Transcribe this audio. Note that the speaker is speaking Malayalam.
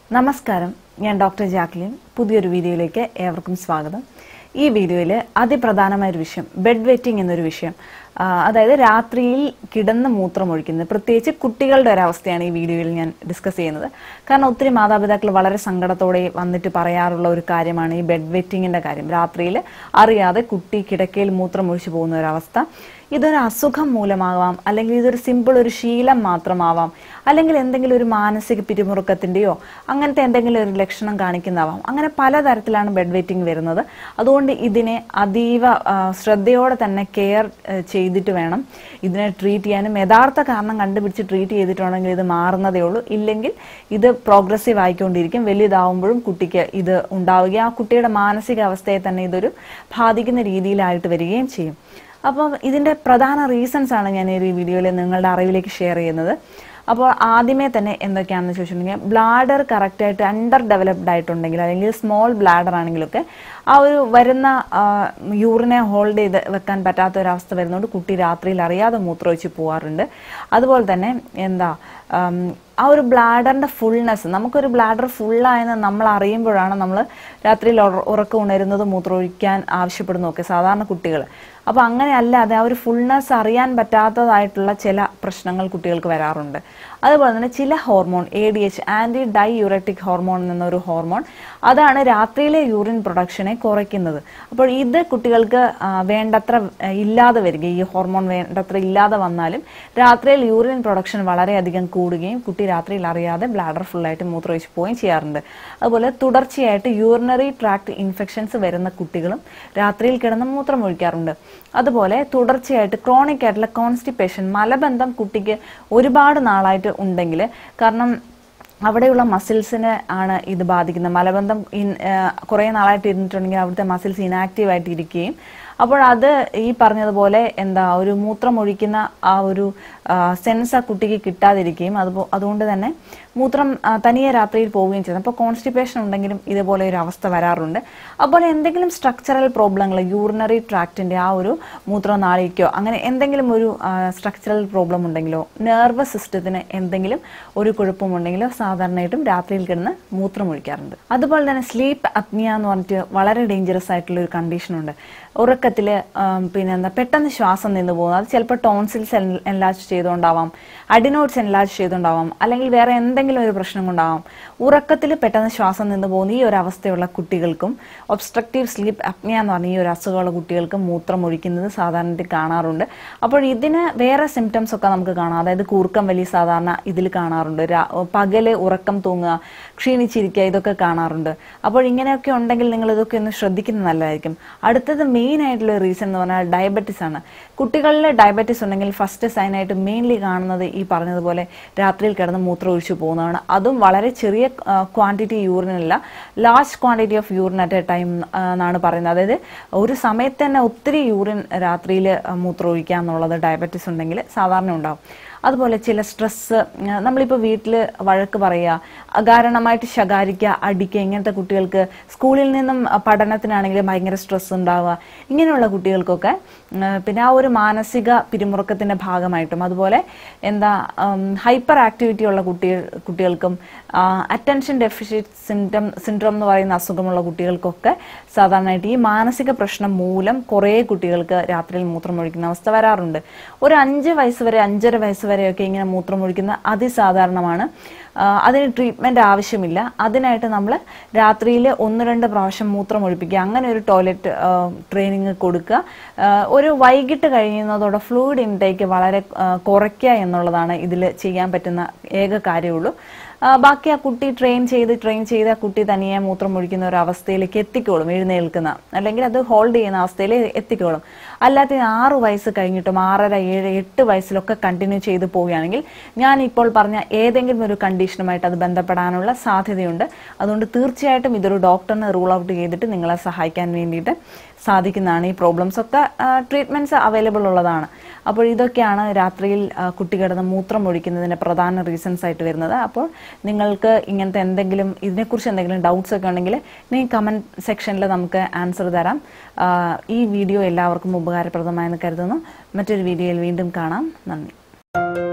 നമസ്കാരം ഞാൻ ഡോക്ടർ ജാക്ലിൻ പുതിയൊരു വീഡിയോയിലേക്ക് ഏവർക്കും സ്വാഗതം ഈ വീഡിയോയിൽ അതിപ്രധാനമായ ഒരു വിഷയം ബെഡ് വെറ്റിംഗ് എന്നൊരു വിഷയം ആ, അതായത് രാത്രിയിൽ കിടന്ന് മൂത്രമൊഴിക്കുന്നത് പ്രത്യേകിച്ച് കുട്ടികളുടെ ഒരവസ്ഥയാണ് ഈ വീഡിയോയിൽ ഞാൻ ഡിസ്കസ് ചെയ്യുന്നത് കാരണം ഒത്തിരി മാതാപിതാക്കൾ വളരെ സങ്കടത്തോടെ വന്നിട്ട് പറയാറുള്ള ഒരു കാര്യമാണ് ഈ ബെഡ് വെറ്റിങ്ങിന്റെ കാര്യം രാത്രിയിൽ അറിയാതെ കുട്ടി കിടക്കയിൽ മൂത്രമൊഴിച്ചു പോകുന്ന ഒരവസ്ഥ ഇതൊരു അസുഖം മൂലമാവാം അല്ലെങ്കിൽ ഇതൊരു സിമ്പിൾ ഒരു ശീലം മാത്രമാവാം അല്ലെങ്കിൽ എന്തെങ്കിലും ഒരു മാനസിക പിരിമുറുക്കത്തിന്റെയോ അങ്ങനത്തെ എന്തെങ്കിലും ഒരു ലക്ഷണം കാണിക്കുന്നതാവാം അങ്ങനെ പലതരത്തിലാണ് ബെഡ് വെയിറ്റിംഗ് വരുന്നത് അതുകൊണ്ട് ഇതിനെ അതീവ ആ, ശ്രദ്ധയോടെ തന്നെ കെയർ ചെയ്തിട്ട് വേണം ഇതിനെ ട്രീറ്റ് ചെയ്യാനും യഥാർത്ഥ കാരണം കണ്ടുപിടിച്ച് ട്രീറ്റ് ചെയ്തിട്ടുണ്ടെങ്കിൽ ഇത് മാറുന്നതേ ഉള്ളൂ ഇല്ലെങ്കിൽ ഇത് പ്രോഗ്രസീവ് ആയിക്കൊണ്ടിരിക്കും വലുതാവുമ്പോഴും കുട്ടിക്ക് ഇത് ഉണ്ടാവുകയും ആ കുട്ടിയുടെ മാനസികാവസ്ഥയെ തന്നെ ഇതൊരു ബാധിക്കുന്ന രീതിയിലായിട്ട് വരികയും ചെയ്യും അപ്പം ഇതിന്റെ പ്രധാന റീസൺസ് ആണ് ഞാൻ ഈ ഒരു വീഡിയോയിൽ നിങ്ങളുടെ അറിവിലേക്ക് ഷെയർ ചെയ്യുന്നത് അപ്പോൾ ആദ്യമേ തന്നെ എന്തൊക്കെയാണെന്ന് ചോദിച്ചിട്ടുണ്ടെങ്കിൽ ബ്ലാഡർ കറക്റ്റായിട്ട് അണ്ടർ ഡെവലപ്ഡ് ആയിട്ടുണ്ടെങ്കിൽ അല്ലെങ്കിൽ സ്മോൾ ബ്ലാഡർ ആണെങ്കിലൊക്കെ ആ ഒരു വരുന്ന യൂറിനെ ഹോൾഡ് ചെയ്ത് വെക്കാൻ പറ്റാത്ത ഒരു അവസ്ഥ വരുന്നതുകൊണ്ട് കുട്ടി രാത്രിയിൽ അറിയാതെ മൂത്രമൊഴിച്ച് പോവാറുണ്ട് അതുപോലെ തന്നെ എന്താ ഉം, ആ ഒരു ബ്ലാഡറിന്റെ ഫുൾനെസ് നമുക്കൊരു ബ്ലാഡർ ഫുള്ളായെന്ന് നമ്മൾ അറിയുമ്പോഴാണ് നമ്മൾ രാത്രിയിൽ ഉറ- ഉറക്കം ഉണരുന്നത് മൂത്രമൊഴിക്കാൻ ആവശ്യപ്പെടുന്നതൊക്കെ സാധാരണ കുട്ടികൾ അപ്പോൾ അങ്ങനെ അല്ലാതെ ആ ഒരു ഫുൾനെസ് അറിയാൻ പറ്റാത്തതായിട്ടുള്ള ചില പ്രശ്നങ്ങൾ കുട്ടികൾക്ക് വരാറുണ്ട് അതുപോലെ തന്നെ ചില hormone A D H anti diuretic hormone എന്നൊരു ഹോർമോൺ അതാണ് രാത്രിയിലെ യൂറിൻ പ്രൊഡക്ഷനെ കുറയ്ക്കുന്നത് അപ്പോൾ ഇത് കുട്ടികൾക്ക് ആ, വേണ്ടത്ര ആ, ഇല്ലാതെ വരിക ഈ ഹോർമോൺ വേണ്ടത്ര ഇല്ലാതെ വന്നാലും രാത്രിയിൽ യൂറിൻ പ്രൊഡക്ഷൻ വളരെയധികം കൂടുകയും കുട്ടി രാത്രിയിൽ അറിയാതെ ബ്ലാഡർ ഫുള്ളായിട്ട് മൂത്രമൊഴിച്ച് പോവുകയും ചെയ്യാറുണ്ട് അതുപോലെ തുടർച്ചയായിട്ട് യൂറിനറി ട്രാക്ട് ഇൻഫെക്ഷൻസ് വരുന്ന കുട്ടികളും രാത്രിയിൽ കിടന്ന് മൂത്രം ഒഴിക്കാറുണ്ട് അതുപോലെ തുടർച്ചയായിട്ട് ക്രോണിക് ആയിട്ടുള്ള കോൺസ്റ്റിപ്പേഷൻ മലബന്ധം കുട്ടിക്ക് ഒരുപാട് നാളായിട്ട് ഉണ്ടെങ്കിൽ കാരണം അവിടെയുള്ള മസിൽസിന് ആണ് ഇത് ബാധിക്കുന്നത് മലബന്ധം ഇൻ കുറേ നാളായിട്ട് ഇരുന്നിട്ടുണ്ടെങ്കിൽ അവിടുത്തെ മസിൽസ് ഇനാക്റ്റീവ് ആയിട്ട് ഇരിക്കുകയും അപ്പോൾ അത് ഈ പറഞ്ഞതുപോലെ എന്താ ഒരു മൂത്രം ഒഴിക്കുന്ന ആ ഒരു സെൻസ് ആ കുട്ടിക്ക് കിട്ടാതിരിക്കുകയും അതുപോ അതുകൊണ്ട് തന്നെ മൂത്രം ആ, തനിയെ രാത്രിയിൽ പോവുകയും ചെയ്യുന്നു അപ്പോൾ കോൺസ്റ്റിപ്പേഷൻ ഉണ്ടെങ്കിലും ഇതുപോലെ ഒരു അവസ്ഥ വരാറുണ്ട് അപ്പോൾ എന്തെങ്കിലും സ്ട്രക്ചറൽ പ്രോബ്ലങ്ങൾ യൂറിനറി ട്രാക്റ്റിന്റെ ആ ഒരു മൂത്രനാളിക്കോ അങ്ങനെ എന്തെങ്കിലും ഒരു സ്ട്രക്ചറൽ പ്രോബ്ലം ഉണ്ടെങ്കിലോ നെർവസ് സിസ്റ്റത്തിന് എന്തെങ്കിലും ഒരു കുഴപ്പമുണ്ടെങ്കിലോ സാധാരണയായിട്ടും രാത്രിയിൽ കിടന്ന് മൂത്രം ഒഴിക്കാറുണ്ട് അതുപോലെ തന്നെ സ്ലീപ്പ് അപ്നിയ എന്ന് പറഞ്ഞിട്ട് വളരെ ഡേഞ്ചറസ് ആയിട്ടുള്ള ഒരു കണ്ടീഷൻ ഉണ്ട് ഉറക്കത്തിൽ പിന്നെ എന്താ പെട്ടെന്ന് ശ്വാസം നിന്ന് പോകുന്നത് അത് ചിലപ്പോൾ ടോൺസിൽസ് എൻലാർജ് ചെയ്തുകൊണ്ടാവാം അഡിനോട്സ് എൻലാർജ് ചെയ്തുകൊണ്ടാവാം അല്ലെങ്കിൽ വേറെ എന്തെങ്കിലും ഒരു പ്രശ്നം കൊണ്ടാവാം ഉറക്കത്തിൽ പെട്ടെന്ന് ശ്വാസം നിന്ന് പോകുന്ന ഈ ഒരു അവസ്ഥയുള്ള കുട്ടികൾക്കും ഒബ്സ്ട്രക്റ്റീവ് സ്ലീപ്പ് അപ്നിയ എന്ന് പറഞ്ഞ ഈ ഒരു അസുഖമുള്ള കുട്ടികൾക്ക് മൂത്രം ഒഴിക്കുന്നത് സാധാരണ കാണാറുണ്ട് അപ്പോൾ ഇതിന് വേറെ സിംറ്റംസ് ഒക്കെ നമുക്ക് കാണാം അതായത് കൂർക്കം വലി സാധാരണ ഇതിൽ കാണാറുണ്ട് രാ- പകല് ഉറക്കം തൂങ്ങുക ക്ഷീണിച്ചിരിക്കുക ഇതൊക്കെ കാണാറുണ്ട് അപ്പോൾ ഇങ്ങനെയൊക്കെ ഉണ്ടെങ്കിൽ നിങ്ങൾ ഇതൊക്കെ ഒന്ന് ശ്രദ്ധിക്കുന്നത് നല്ലതായിരിക്കും അടുത്തത് മെയിൻ ആയിട്ടുള്ള റീസൺ എന്ന് പറഞ്ഞാൽ ഡയബറ്റിസ് ആണ് കുട്ടികളിൽ ഡയബറ്റിസ് ഉണ്ടെങ്കിൽ ഫസ്റ്റ് സൈൻ ആയിട്ട് മെയിൻലി കാണുന്നത് ഈ പറഞ്ഞതുപോലെ രാത്രിയിൽ കിടന്ന് മൂത്രം ഒഴിച്ചു പോകുന്നതാണ് അതും വളരെ ചെറിയ ക്വാണ്ടിറ്റി യൂറിൻ അല്ല large quantity of urine at a time എന്നാണ് പറയുന്നത് അതായത് ഒരു സമയത്ത് തന്നെ ഒത്തിരി യൂറിൻ രാത്രിയിൽ മൂത്രം ഒഴിക്കുക എന്നുള്ളത് ഡയബറ്റിസ് ഉണ്ടെങ്കിൽ സാധാരണ ഉണ്ടാവും അതുപോലെ ചില സ്ട്രെസ്സ് നമ്മളിപ്പോൾ വീട്ടിൽ വഴക്ക് പറയുക അകാരണമായിട്ട് ശകാരിക്കുക അടിക്കുക ഇങ്ങനത്തെ കുട്ടികൾക്ക് സ്കൂളിൽ നിന്നും അഹ് പഠനത്തിനാണെങ്കിലും ഭയങ്കര സ്ട്രെസ് ഉണ്ടാവുക ഇങ്ങനെയുള്ള കുട്ടികൾക്കൊക്കെ ഉം, പിന്നെ ആ ഒരു മാനസിക പിരിമുറുക്കത്തിന്റെ ഭാഗമായിട്ടും അതുപോലെ എന്താ ഹൈപ്പർ ആക്ടിവിറ്റി ഉള്ള കുട്ടികൾ കുട്ടികൾക്കും അറ്റൻഷൻ ഡെഫിഷ്യറ്റ് സിൻഡം സിൻഡ്രോം എന്ന് പറയുന്ന അസുഖമുള്ള കുട്ടികൾക്കൊക്കെ സാധാരണയായിട്ട് ഈ മാനസിക പ്രശ്നം മൂലം കുറേ കുട്ടികൾക്ക് രാത്രിയിൽ മൂത്രമൊഴിക്കുന്ന അവസ്ഥ വരാറുണ്ട് ഒരു അഞ്ച് വയസ്സ് വരെ അഞ്ചര വയസ്സ് വരെയൊക്കെ ഇങ്ങനെ മൂത്രമൊഴിക്കുന്ന അതിസാധാരണമാണ് ആ, അതിന് ട്രീറ്റ്മെന്റ് ആവശ്യമില്ല അതിനായിട്ട് നമ്മൾ രാത്രിയിൽ ഒന്ന് രണ്ട് പ്രാവശ്യം മൂത്രം ഒഴിപ്പിക്കുക അങ്ങനെ ഒരു ടോയ്ലറ്റ് ട്രെയിനിങ് കൊടുക്കുക ആ, ഒരു വൈകിട്ട് കഴിയുന്നതോടെ ഫ്ലൂയിഡ് ഇൻടേക്ക് വളരെ ആ, കുറയ്ക്കുക എന്നുള്ളതാണ് ഇതിൽ ചെയ്യാൻ പറ്റുന്ന ഏക കാര്യമുള്ളൂ ആ, ബാക്കി ആ കുട്ടി ട്രെയിൻ ചെയ്ത് ട്രെയിൻ ചെയ്ത് ആ കുട്ടി തനിയെ മൂത്രം ഒഴിക്കുന്ന ഒരു അവസ്ഥയിലേക്ക് എത്തിക്കോളും എഴുന്നേൽക്കുന്ന അല്ലെങ്കിൽ അത് ഹോൾഡ് ചെയ്യുന്ന അവസ്ഥയിൽ എത്തിക്കോളും അല്ലാത്ത ആറ് വയസ്സ് കഴിഞ്ഞിട്ടും ആറര ഏഴ് എട്ട് വയസ്സിലൊക്കെ കണ്ടിന്യൂ ചെയ്ത് പോവുകയാണെങ്കിൽ ഞാൻ ഇപ്പോൾ പറഞ്ഞ ഏതെങ്കിലും ഒരു കണ്ടീഷനുമായിട്ട് അത് ബന്ധപ്പെടാനുള്ള സാധ്യതയുണ്ട് അതുകൊണ്ട് തീർച്ചയായിട്ടും ഇതൊരു ഡോക്ടറിനെ റൂൾ ഔട്ട് ചെയ്തിട്ട് നിങ്ങളെ സഹായിക്കാൻ വേണ്ടിയിട്ട് സാധിക്കുന്നതാണ് ഈ പ്രോബ്ലംസ് ഒക്കെ ട്രീറ്റ്മെന്റ്സ് അവൈലബിൾ ഉള്ളതാണ് അപ്പോൾ ഇതൊക്കെയാണ് രാത്രിയിൽ ആ, കുട്ടി കിടന്ന് മൂത്രം ഒഴിക്കുന്നതിന്റെ പ്രധാന റീസൺസ് ആയിട്ട് വരുന്നത് അപ്പോൾ നിങ്ങൾക്ക് ഇങ്ങനത്തെ എന്തെങ്കിലും ഇതിനെക്കുറിച്ച് എന്തെങ്കിലും ഡൗട്ട്സ് ഒക്കെ ഉണ്ടെങ്കിൽ നീ കമന്റ് സെക്ഷനിൽ നമുക്ക് ആൻസർ തരാം ആ, ഈ വീഡിയോ എല്ലാവർക്കും ഉപകാരപ്രദമായെന്ന് കരുതുന്നു മറ്റൊരു വീഡിയോയിൽ വീണ്ടും കാണാം നന്ദി